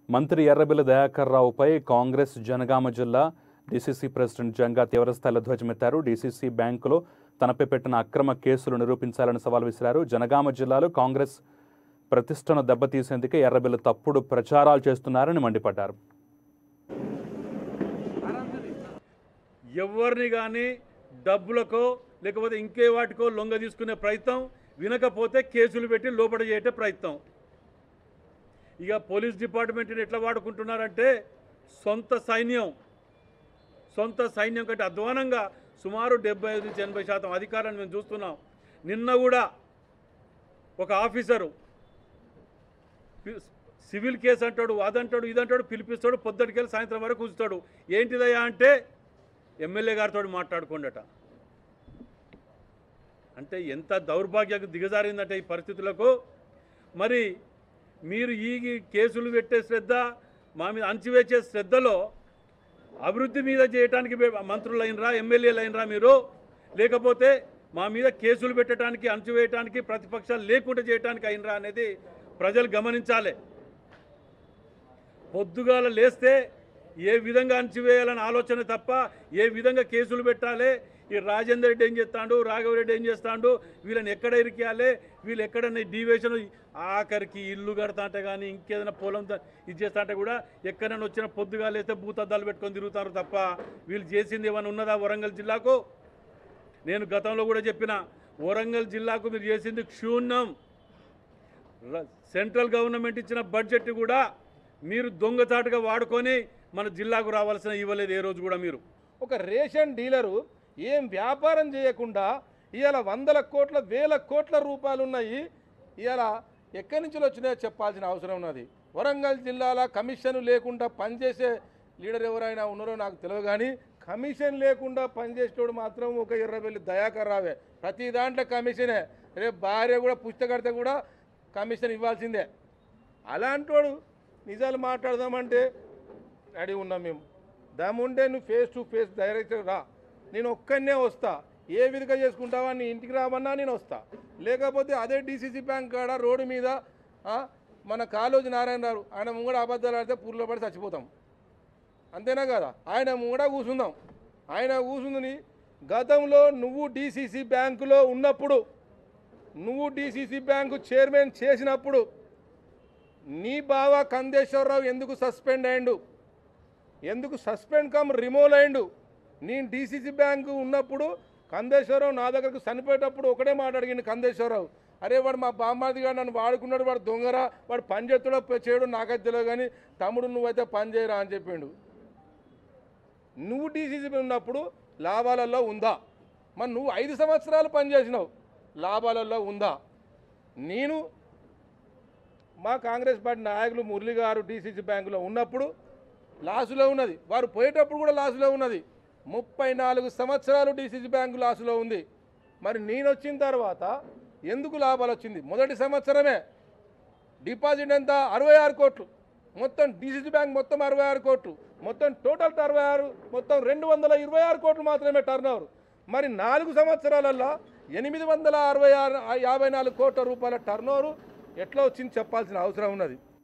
మంత్రి ఎర్రబెల్లి దయాకర్ రావుపై కాంగ్రెస్ జనగామ జిల్లా DCC president Janga తీవ్రస్థాయిలో ధ్వజమెత్తారు డీసీసీ బ్యాంకులో తనపై పెట్టిన అక్రమ కేసులు నిరూపించాలని సవాల్ విసిరారు జనగామ జిల్లాలో కాంగ్రెస్ ప్రతిష్టను దెబ్బతీసేందుకే ఎర్రబెల్లి తప్పుడు ప్రచారాలు చేస్తున్నారని మండిపడ్డారు ఎవరిని కానీ డబ్బులకో లేకపోతే ఇంకే వాటికో లొంగ తీసుకునే ప్రయత్నం వినకపోతే కేసులు పెట్టి లోపల చేయటే ప్రయత్నం ఇక పోలీస్ డిపార్ట్మెంట్ని ఎట్లా వాడుకుంటున్నారంటే సొంత సైన్యం సొంత సైన్యం కంటే అధ్వానంగా సుమారు డెబ్బై ఐదు నుంచి ఎనభై శాతం అధికారాన్ని మేము చూస్తున్నాం నిన్న కూడా ఒక ఆఫీసరు పి- సివిల్ కేసు అంటాడు అదంటాడు ఇదంటాడు పిలిపిస్తాడు పొద్దుటికెళ్ళి సాయంత్రం వరకు కూర్చుతాడు ఏంటిదయ్యా అంటే ఎమ్మెల్యే గారితో మాట్లాడుకోండట అంటే ఎంత దౌర్భాగ్యకు దిగజారిందంటే ఈ పరిస్థితులకు మరి మీరు ఈ కేసులు పెట్టే శ్రద్ధ మా మీద అంచివేసే శ్రద్ధలో అభివృద్ధి మీద చేయడానికి వే- మంత్రులు అయినరా ఎమ్మెల్యేలు అయినరా మీరు లేకపోతే మా మీద కేసులు పెట్టడానికి అణచివేయటానికి ప్రతిపక్షాలు లేకుండా చేయడానికి అయినరా అనేది ప్రజలు గమనించాలి పొద్దుగాల లేస్తే ఏ విధంగా అణచివేయాలని ఆలోచన తప్ప ఏ విధంగా కేసులు పెట్టాలి ఈ రాజేందర్ రెడ్డి ఏం చేస్తాడు రాఘవరెడ్డి ఏం చేస్తాడు వీళ్ళని ఎక్కడ ఇరికేయాలి వీళ్ళు ఎక్కడన్నా డివేషన్ ఆఖరికి ఇల్లు కడతాంటే కానీ ఇంకేదైనా పొలం ద- ఇది చేస్తాంటే కూడా ఎక్కడైనా వచ్చిన పొద్దుగా లేస్తే భూతద్దాలు పెట్టుకొని తిరుగుతారు తప్ప వీళ్ళు చేసింది ఏమైనా ఉన్నదా వరంగల్ జిల్లాకు నేను గతంలో కూడా చెప్పిన వరంగల్ జిల్లాకు మీరు చేసింది క్షూణ్యం ర- సెంట్రల్ గవర్నమెంట్ ఇచ్చిన బడ్జెట్ కూడా మీరు దొంగచాటుగా వాడుకొని మన జిల్లాకు రావాల్సిన ఇవ్వలేదు ఏ రోజు కూడా మీరు ఒక రేషన్ డీలరు ఏం వ్యాపారం చేయకుండా ఇవాళ వందల కోట్ల వేల కోట్ల రూపాయలు ఉన్నాయి ఇవాళ ఎక్కడి నుంచి వచ్చినాయో చెప్పాల్సిన అవసరం ఉన్నది వరంగల్ జిల్లాలో కమిషన్ లేకుండా పనిచేసే లీడర్ ఎవరైనా ఉన్నారో నాకు తెలియదు కానీ కమిషన్ లేకుండా పనిచేసేటోడు మాత్రం ఒక ఎర్రబెల్లి దయాకర్ రావే ప్రతి దాంట్లో కమిషనే రేపు భార్య కూడా పుస్తకడితే కూడా కమిషన్ ఇవ్వాల్సిందే అలాంటోడు నిజాలు మాట్లాడదామంటే రెడీ ఉన్నాం మేము దమ్ముంటే నువ్వు ఫేస్ టు ఫేస్ డైరెక్ట్ రా నేను ఒక్కనే వస్తా ఏ విధంగా చేసుకుంటావా నీ ఇంటికి రామన్నా నేను వస్తా లేకపోతే అదే డీసీసీ బ్యాంక్ కాడ రోడ్డు మీద ఆ, మన కాళోజీ నారాయణరావు ఆయన ముంగడ అబద్ధాలు ఆడితే పూర్లో పడి చచ్చిపోతాం అంతేనా కదా ఆయన ముంగడ కూర్చుందాం ఆయన కూర్చుందని గతంలో నువ్వు డీసీసీ బ్యాంకులో ఉన్నప్పుడు నువ్వు డీసీసీ బ్యాంకు చైర్మన్ చేసినప్పుడు నీ బావ కందేశ్వరరావు ఎందుకు సస్పెండ్ అయ్యిండు ఎందుకు సస్పెండ్ కమ్ రిమూవ్ అయ్యిండు నేను డీసీసీ బ్యాంకు ఉన్నప్పుడు కందేశ్వరరావు నా దగ్గరకు చనిపోయేటప్పుడు ఒకటే మాట అడిగిండు కందేశ్వరరావు అరే వాడు మా బామ్మాది గారు నన్ను వాడుకున్నాడు వాడు దొంగరా వాడు పని చేస్తాడో చేయడు నాకైతే తెలియదు కానీ తమ్ముడు నువ్వైతే పని చేయరా అని చెప్పిండు నువ్వు డీసీసీ ఉన్నప్పుడు లాభాలలో ఉందా మరి నువ్వు ఐదు సంవత్సరాలు పనిచేసినావు లాభాలలో ఉందా నేను మా కాంగ్రెస్ పార్టీ నాయకులు మురళి గారు డీసీసీ బ్యాంకులో ఉన్నప్పుడు లాసులో ఉన్నది వారు పోయేటప్పుడు కూడా లాసులో ఉన్నది ముప్పై నాలుగు సంవత్సరాలు డీసీసీ బ్యాంకు లాసులో ఉంది మరి నేను వచ్చిన తర్వాత ఎందుకు లాభాలు వచ్చింది మొదటి సంవత్సరమే డిపాజిట్ ఎంత అరవై ఆరు కోట్లు మొత్తం డీసీసీ బ్యాంక్ మొత్తం అరవై ఆరు కోట్లు మొత్తం టోటల్ అరవై ఆరు మొత్తం రెండు వందల ఇరవై ఆరు కోట్లు మాత్రమే టర్న్ ఓవర్ మరి నాలుగు సంవత్సరాలలో ఎనిమిది వందల అరవై ఆరు యాభై నాలుగు కోట్ల రూపాయల టర్న్ ఎట్లా వచ్చింది చెప్పాల్సిన అవసరం ఉన్నది